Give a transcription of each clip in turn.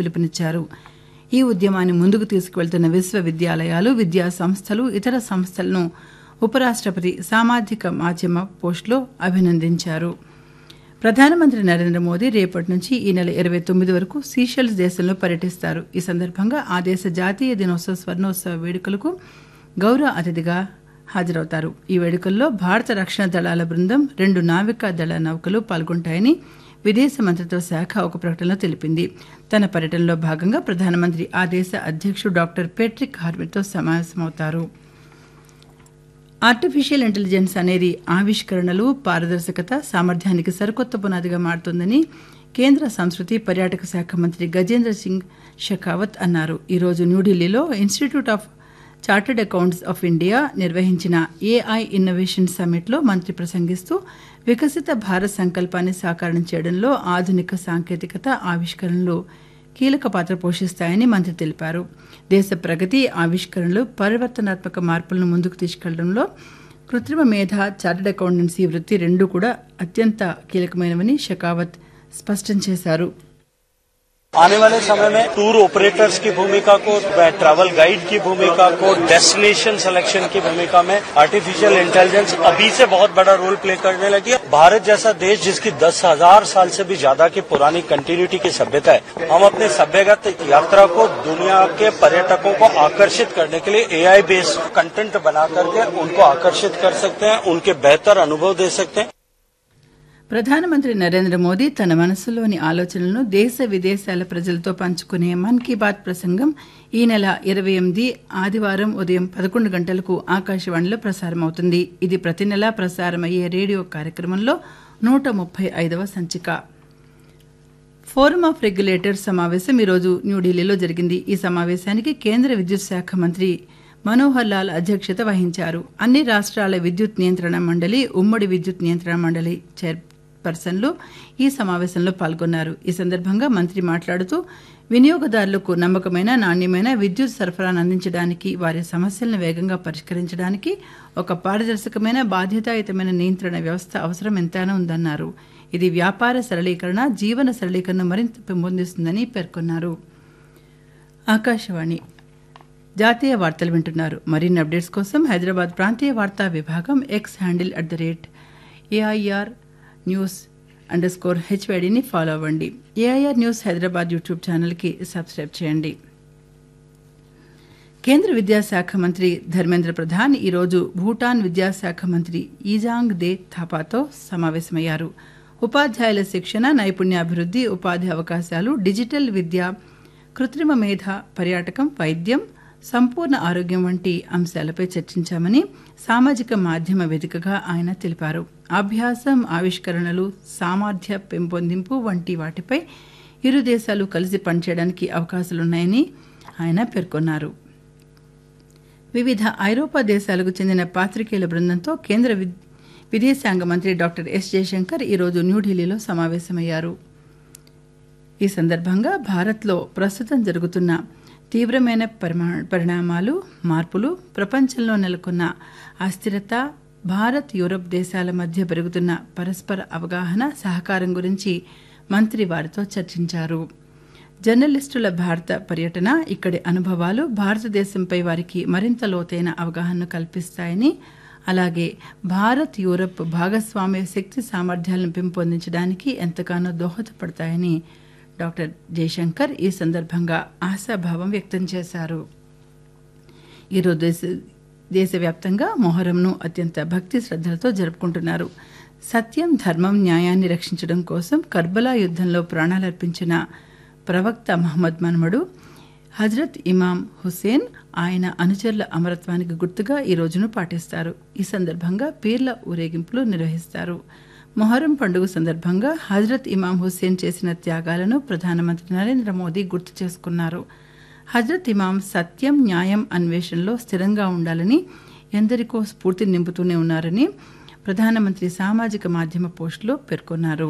పిలుపునిచ్చారు ఈ ఉద్యమాన్ని ముందుకు తీసుకువెళ్తున్న విశ్వవిద్యాలయాలు విద్యా సంస్థలు ఇతర సంస్థలను ఉపరాష్ట్రపతి సామాజిక మాధ్యమ పోస్టులో అభినందించారు ప్రధానమంత్రి నరేంద్ర మోదీ రేపటి నుంచి ఈ నెల ఇరవై తొమ్మిది వరకు సీషెల్స్ దేశంలో పర్యటిస్తారు ఈ సందర్భంగా ఆ దేశ జాతీయ దినోత్సవ స్వర్ణోత్సవ వేడుకలకు గౌరవ అతిథిగా హాజరవుతారు ఈ వేడుకల్లో భారత రక్షణ దళాల బృందం రెండు నావికా దళ నౌకలు పాల్గొంటాయని విదేశ మంత్రిత్వ శాఖ ఒక ప్రకటనలో తెలిపింది తన పర్యటనలో భాగంగా ప్రధానమంత్రి ఆ దేశ అధ్యక్షుడు డాక్టర్ పేట్రిక్ హార్మిట్తో సమావేశమవుతారు ఆర్టిఫిషియల్ ఇంటెలిజెన్స్ అనేది ఆవిష్కరణలు పారదర్శకత సామర్థ్యానికి సరికొత్త పునాదిగా మారుతుందని కేంద్ర సంస్కృతి పర్యాటక శాఖ మంత్రి గజేంద్ర సింగ్ షెకావత్ అన్నారు ఈరోజు న్యూఢిల్లీలో institute of chartered accounts of India నిర్వహించిన ఏఐ ఇన్నోవేషన్ సమ్మిట్లో మంత్రి ప్రసంగిస్తూ వికసిత భారత్ సంకల్పాన్ని సాకారం చేయడంలో ఆధునిక సాంకేతికత ఆవిష్కరణలు కీలక పాత్ర పోషిస్తాయని మంత్రి తెలిపారు దేశ ప్రగతి ఆవిష్కరణలు పరివర్తనాత్మక మార్పులను ముందుకు తీసుకెళ్లడంలో కృత్రిమ మేధ చార్టెడ్ అకౌంటెన్సీ వృత్తి రెండూ కూడా అత్యంత కీలకమైనవని షెకావత్ స్పష్టం చేశారు आने वाले समय में टूर ऑपरेटर्स की भूमिका को ट्रैवल गाइड की भूमिका को डेस्टिनेशन सिलेक्शन की भूमिका में आर्टिफिशियल इंटेलिजेंस अभी से बहुत बड़ा रोल प्ले करने लगी है भारत जैसा देश जिसकी दस हजार साल से भी ज्यादा की पुरानी कंटिन्यूटी की सभ्यता है हम अपने सभ्यगत यात्रा को दुनिया के पर्यटकों को आकर्षित करने के लिए एआई बेस्ड कंटेंट बना करके उनको आकर्षित कर सकते हैं उनके बेहतर अनुभव दे सकते हैं ప్రధానమంత్రి నరేంద్ర మోదీ తన మనసులోని ఆలోచనలను దేశ విదేశాల ప్రజలతో పంచుకునే మన్ కీ బాత్ ప్రసంగం ఈ నెల ఇరవై ఎనిమిది ఆదివారం ఉదయం పదకొండు గంటలకు ఆకాశవాణిలో ప్రసారమవుతుంది ఇది ప్రతి నెలా ప్రసారమయ్యే రేడియో కార్యక్రమంలో నూట ముప్పై ఐదవ సంచిక ఫోరం ఆఫ్ రెగ్యులేటర్స్ సమావేశం ఈరోజు న్యూఢిల్లీలో జరిగింది ఈ సమావేశానికి కేంద్ర విద్యుత్ శాఖ మంత్రి మనోహర్ లాల్ అధ్యక్షత వహించారు అన్ని రాష్ట్రాల విద్యుత్ నియంత్రణ మండలి ఉమ్మడి విద్యుత్ నియంత్రణ మండలి చైర్పర్సన్లు ఈ సమావేశంలో పాల్గొన్నారు ఈ సందర్భంగా మంత్రి మాట్లాడుతూ వినియోగదారులకు నమ్మకమైన నాణ్యమైన విద్యుత్ సరఫరాను అందించడానికి వారి సమస్యలను వేగంగా పరిష్కరించడానికి ఒక పారదర్శకమైన బాధ్యతాయుతమైన నియంత్రణ వ్యవస్థ అవసరం ఎంతైనా ఉందన్నారు ఇది వ్యాపార సరళీకరణ జీవన సరళీకరణను మరింత పెంపొందిస్తుందని పేర్కొన్నారు ఆకాశవాణి జాతీయ వార్తలు వింటున్నారు మరిన్ని అప్డేట్స్ కోసం హైదరాబాద్ ప్రాంతీయ వార్తా విభాగం X handle at the rate AIR news underscore హెచ్వైడిని ఫాలో అవ్వండి ఏఐఆర్ న్యూస్ హైదరాబాద్ యూట్యూబ్ ఛానల్కి సబ్స్క్రైబ్ చేయండి కేంద్ర విద్యాశాఖ మంత్రి ధర్మేంద్ర ప్రధాన్ ఈరోజు భూటాన్ విద్యాశాఖ మంత్రి ఈజాంగ్ దే థాపాతో సమావేశమయ్యారు ఉపాధ్యాయుల శిక్షణ నైపుణ్యాభివృద్ధి ఉపాధి అవకాశాలు డిజిటల్ విద్య కృత్రిమ మేధ పర్యాటకం వైద్యం సంపూర్ణ ఆరోగ్యం వంటి అంశాలపై చర్చించామని సామాజిక మాధ్యమ వేదికగా ఆయన తెలిపారు అభ్యాసం ఆవిష్కరణలు సామర్థ్య పెంపొందింపు వంటి వాటిపై ఇరు దేశాలు కలిసి పనిచేయడానికి అవకాశాలున్నాయని ఆయన పేర్కొన్నారు వివిధ ఐరోపా దేశాలకు చెందిన పాత్రికేయుల బృందంతో కేంద్ర విదేశాంగ మంత్రి డాక్టర్ ఎస్ జయశంకర్ ఈరోజు న్యూఢిల్లీలో సమావేశమయ్యారు ఈ సందర్భంగా భారత్లో ప్రస్తుతం జరుగుతున్న తీవ్రమైన పరిణామాలు మార్పులు ప్రపంచంలో నెలకొన్న అస్థిరత భారత్ యూరప్ దేశాల మధ్య పెరుగుతున్న పరస్పర అవగాహన సహకారం గురించి మంత్రి వారితో చర్చించారు జర్నలిస్టుల భారత పర్యటన ఇక్కడి అనుభవాలు భారతదేశంపై వారికి మరింత లోతైన అవగాహనను కల్పిస్తాయని అలాగే భారత్ యూరప్ భాగస్వామ్య శక్తి సామర్థ్యాలను పెంపొందించడానికి ఎంతగానో దోహదపడతాయని డాక్టర్ జయశంకర్ ఈ సందర్భంగా ఆశాభావం వ్యక్తం చేశారు ఈరోజు దేశ దేశవ్యాప్తంగా మొహరంను అత్యంత భక్తి శ్రద్ధలతో జరుపుకుంటున్నారు సత్యం ధర్మం న్యాయాన్ని రక్షించడం కోసం కర్బలా యుద్ధంలో ప్రాణాలర్పించిన ప్రవక్త మహమ్మద్ మన్మడు హజరత్ ఇమాం హుసేన్ ఆయన అనుచరుల అమరత్వానికి గుర్తుగా ఈ రోజును పాటిస్తారు ఈ సందర్భంగా పీర్ల ఊరేగింపులు నిర్వహిస్తారు మొహరం పండుగ సందర్భంగా హజరత్ ఇమాం హుస్సేన్ చేసిన త్యాగాలను ప్రధానమంత్రి నరేంద్ర మోదీ గుర్తు చేసుకున్నారు హజరత్ ఇమాం సత్యం న్యాయం అన్వేషణలో స్థిరంగా ఉండాలని ఎందరికో స్ఫూర్తి నింపుతూనే ఉన్నారని ప్రధానమంత్రి సామాజిక మాధ్యమ పోస్టులో పేర్కొన్నారు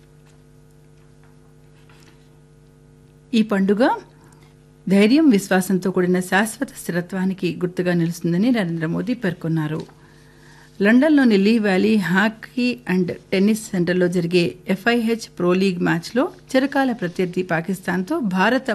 ఈ పండుగ ధైర్యం విశ్వాసంతో కూడిన శాశ్వత స్థిరత్వానికి గుర్తుగా నిలుస్తుందని నరేంద్ర మోదీ పేర్కొన్నారు లండన్లోని Lee Valley hockey and tennis సెంటర్లో జరిగే ఎఫ్ఐహెచ్ ప్రో లీగ్ మ్యాచ్లో చిరకాల ప్రత్యర్థి పాకిస్తాన్తో భారత